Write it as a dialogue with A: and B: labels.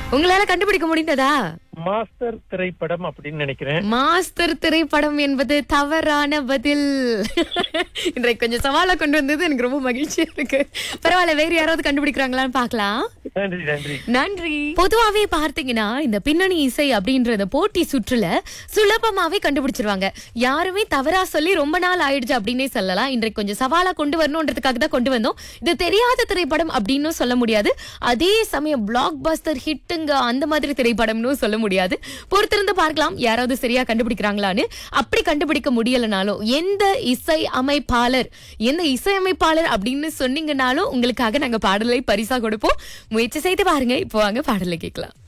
A: உங்களால கண்டுபிடிக்க முடிந்ததா
B: மாஸ்டர் திரைப்படம் அப்படின்னு நினைக்கிறேன்
A: மாஸ்டர் திரைப்படம் என்பது தவறான பதில் இன்றைக்கு கொஞ்சம் சவாலா கொண்டு வந்தது எனக்கு ரொம்ப மகிழ்ச்சியா இருக்கு பரவாயில்ல வேற யாராவது கண்டுபிடிக்கிறாங்களான்னு பார்க்கலாம்
B: நன்றி நன்றி
A: நன்றி பொதுவாவே பார்த்தீங்கன்னா இந்த பின்னணி இசை அப்படின்ற இந்த போட்டி சுற்றுல சுலபமாவே கண்டுபிடிச்சிருவாங்க யாருமே தவறா சொல்லி ரொம்ப நாள் ஆயிடுச்சு அப்படின்னே சொல்லலாம் இன்றைக்கு கொஞ்சம் சவாலா கொண்டு வரணும்ன்றதுக்காக தான் கொண்டு வந்தோம் இது தெரியாத திரைப்படம் அப்படின்னு சொல்ல முடியாது அதே சமயம் பிளாக் பஸ்டர் ஹிட்டுங்க அந்த மாதிரி திரைப்படம்னு சொல்ல முடியாது பொறுத்திருந்து பார்க்கலாம் யாராவது சரியா கண்டுபிடிக்கிறாங்களான்னு அப்படி கண்டுபிடிக்க முடியலனாலும் எந்த இசை அமைப்பாளர் எந்த இசை அமைப்பாளர் அப்படின்னு சொன்னீங்கனாலும் உங்களுக்காக நாங்க பாடலை பரிசா கொடுப்போம் முயற்சி செய்து பாருங்க இப்போ வாங்க பாடலை கேட்கலாம்